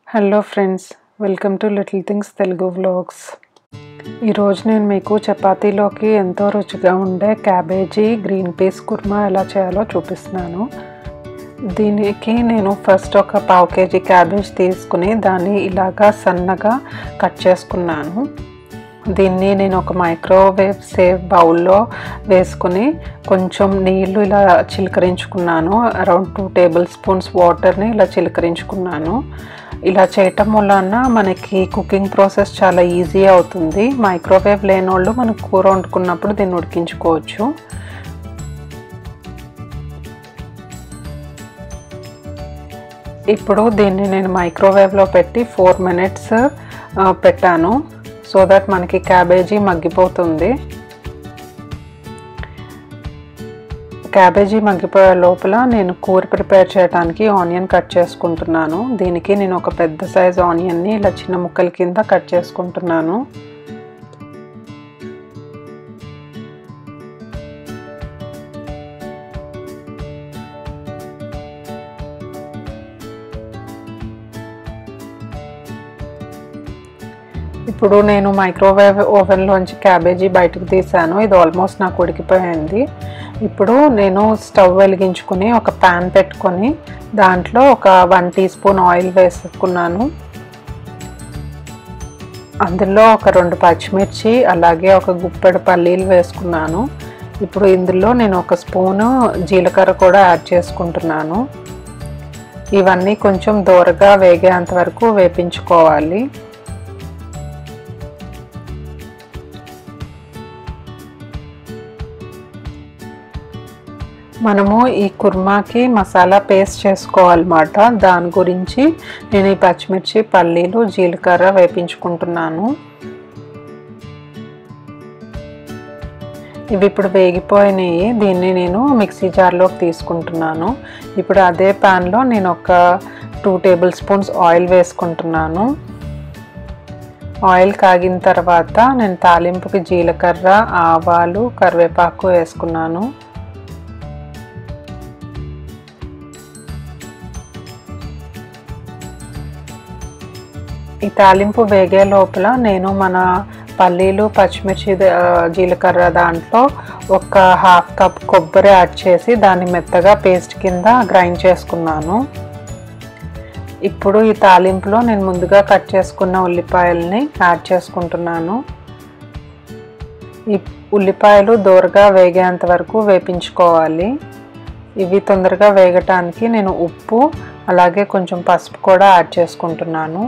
hello friends welcome to little things Telugu vlogs ఈరోజు నేను మీకు చపాతీలోకి ఎంతో రుచిగా ఉండే క్యాబేజీ గ్రీన్ పీస్ కుర్మా ఎలా చేయాలో చూపిస్తున్నాను దీనికి నేను ఫస్ట్ ఒక పావు కేజీ క్యాబేజ్ తీసుకుని దాన్ని ఇలాగా సన్నగా కట్ చేసుకున్నాను దీన్ని నేను ఒక మైక్రోవేవ్ సేవ్ బౌల్లో వేసుకుని కొంచెం నీళ్లు ఇలా చిలకరించుకున్నాను అరౌండ్ టూ టేబుల్ స్పూన్స్ వాటర్ని ఇలా చిలకరించుకున్నాను ఇలా చేయటం వలన మనకి కుకింగ్ ప్రాసెస్ చాలా ఈజీ అవుతుంది మైక్రోవేవ్ లేని వాళ్ళు మనకు కూర వండుకున్నప్పుడు దీన్ని ఉడికించుకోవచ్చు ఇప్పుడు దీన్ని నేను మైక్రోవేవ్లో పెట్టి ఫోర్ మినిట్స్ పెట్టాను సో దట్ మనకి క్యాబేజీ మగ్గిపోతుంది క్యాబేజీ మగ్గిపోయే లోపల నేను కూర ప్రిపేర్ చేయడానికి ఆనియన్ కట్ చేసుకుంటున్నాను దీనికి నేను ఒక పెద్ద సైజ్ ఆనియన్ని ఇలా చిన్న ముక్కల కింద కట్ చేసుకుంటున్నాను ఇప్పుడు నేను మైక్రోవేవ్ ఓవెన్లోంచి క్యాబేజీ బయటకు తీసాను ఇది ఆల్మోస్ట్ నాకు ఉడికిపోయింది ఇప్పుడు నేను స్టవ్ వెలిగించుకుని ఒక ప్యాన్ పెట్టుకొని దాంట్లో ఒక వన్ టీ స్పూన్ ఆయిల్ వేసుకున్నాను అందులో ఒక రెండు పచ్చిమిర్చి అలాగే ఒక గుప్పెడు పల్లీలు వేసుకున్నాను ఇప్పుడు ఇందులో నేను ఒక స్పూను జీలకర్ర కూడా యాడ్ చేసుకుంటున్నాను ఇవన్నీ కొంచెం దూరగా వేగేంత వరకు వేపించుకోవాలి మనము ఈ కుర్మాకి మసాలా పేస్ట్ చేసుకోవాలన్నమాట దాని గురించి నేను ఈ పచ్చిమిర్చి పల్లీలు జీలకర్ర వేపించుకుంటున్నాను ఇవి ఇప్పుడు వేగిపోయినాయి దీన్ని నేను మిక్సీ జార్లోకి తీసుకుంటున్నాను ఇప్పుడు అదే ప్యాన్లో నేను ఒక టూ టేబుల్ స్పూన్స్ ఆయిల్ వేసుకుంటున్నాను ఆయిల్ కాగిన తర్వాత నేను తాలింపుకి జీలకర్ర ఆవాలు కరివేపాకు వేసుకున్నాను ఈ తాలింపు వేగే లోపల నేను మన పల్లీలు పచ్చిమిర్చి జీలకర్ర దాంట్లో ఒక హాఫ్ కప్ కొబ్బరి యాడ్ చేసి దాన్ని మెత్తగా పేస్ట్ కింద గ్రైండ్ చేసుకున్నాను ఇప్పుడు ఈ తాలింపులో నేను ముందుగా కట్ చేసుకున్న ఉల్లిపాయల్ని యాడ్ చేసుకుంటున్నాను ఈ ఉల్లిపాయలు దూరగా వేగేంత వరకు వేపించుకోవాలి ఇవి తొందరగా వేగటానికి నేను ఉప్పు అలాగే కొంచెం పసుపు కూడా యాడ్ చేసుకుంటున్నాను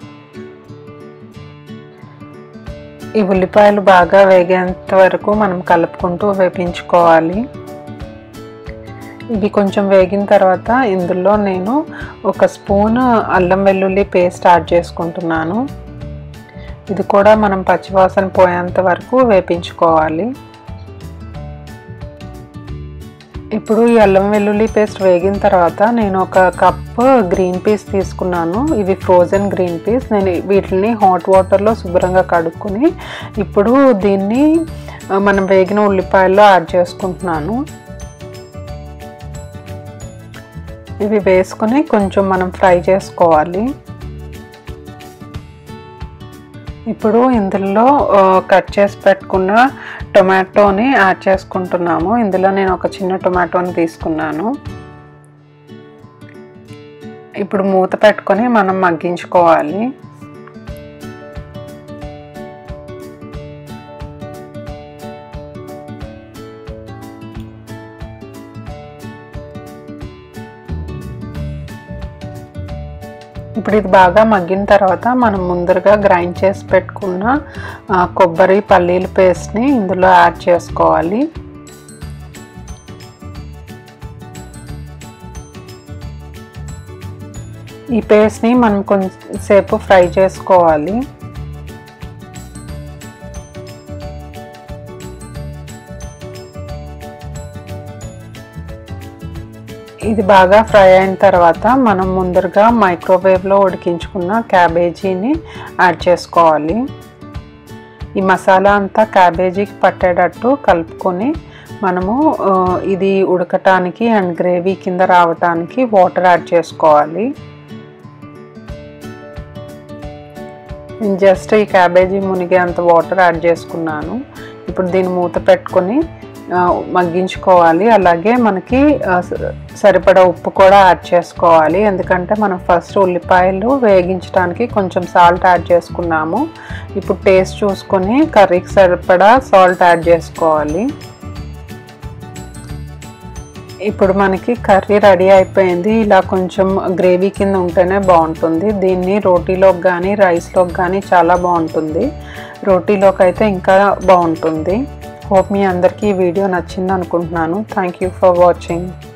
ఈ ఉల్లిపాయలు బాగా వేగేంత వరకు మనం కలుపుకుంటూ వేపించుకోవాలి ఇవి కొంచెం వేగిన తర్వాత ఇందులో నేను ఒక స్పూన్ అల్లం వెల్లుల్లి పేస్ట్ యాడ్ చేసుకుంటున్నాను ఇది కూడా మనం పచ్చివాసన పోయేంత వరకు వేపించుకోవాలి ఇప్పుడు ఈ అల్లం వెల్లుల్లి పేస్ట్ వేగిన తర్వాత నేను ఒక కప్ గ్రీన్ పీస్ తీసుకున్నాను ఇవి ఫ్రోజన్ గ్రీన్ పీస్ నేను వీటిని హాట్ వాటర్లో శుభ్రంగా కడుక్కొని ఇప్పుడు దీన్ని మనం వేగిన ఉల్లిపాయల్లో యాడ్ చేసుకుంటున్నాను ఇవి వేసుకొని కొంచెం మనం ఫ్రై చేసుకోవాలి ఇప్పుడు ఇందులో కట్ చేసి పెట్టుకున్న టొమాటోని యాడ్ చేసుకుంటున్నాము ఇందులో నేను ఒక చిన్న టొమాటోని తీసుకున్నాను ఇప్పుడు మూత పెట్టుకొని మనం మగ్గించుకోవాలి ఇప్పుడు ఇది బాగా మగ్గిన తర్వాత మనం ముందరగా గ్రైండ్ చేసి పెట్టుకున్న కొబ్బరి పల్లీల పేస్ట్ని ఇందులో యాడ్ చేసుకోవాలి ఈ పేస్ట్ని మనం కొంచెంసేపు ఫ్రై చేసుకోవాలి ఇది బాగా ఫ్రై అయిన తర్వాత మనం ముందరగా మైక్రోవేవ్లో ఉడికించుకున్న క్యాబేజీని యాడ్ చేసుకోవాలి ఈ మసాలా అంతా క్యాబేజీకి పట్టేటట్టు కలుపుకొని మనము ఇది ఉడకటానికి అండ్ గ్రేవీ కింద రావటానికి వాటర్ యాడ్ చేసుకోవాలి నేను జస్ట్ ఈ క్యాబేజీ మునిగే అంత వాటర్ యాడ్ చేసుకున్నాను ఇప్పుడు దీన్ని మూత పెట్టుకొని ఆ, మగ్గించుకోవాలి అలాగే మనకి ఆ, స- సరిపడా ఉప్పు కూడా యాడ్ చేసుకోవాలి ఎందుకంటే మనం ఫస్ట్ ఉల్లిపాయలు వేగించడానికి కొంచెం సాల్ట్ యాడ్ చేసుకున్నాము ఇప్పుడు టేస్ట్ చూసుకొని కర్రీకి సరిపడా సాల్ట్ యాడ్ చేసుకోవాలి ఇప్పుడు మనకి కర్రీ రెడీ అయిపోయింది ఇలా కొంచెం గ్రేవీ కింద ఉంటేనే బాగుంటుంది దీన్ని రోటీలోకి కానీ రైస్లోకి కానీ చాలా బాగుంటుంది రోటీలోకి అయితే ఇంకా బాగుంటుంది హోప్ మీ అందరికీ ఈ వీడియో నచ్చింది అనుకుంటున్నాను థ్యాంక్ యూ ఫర్ వాచింగ్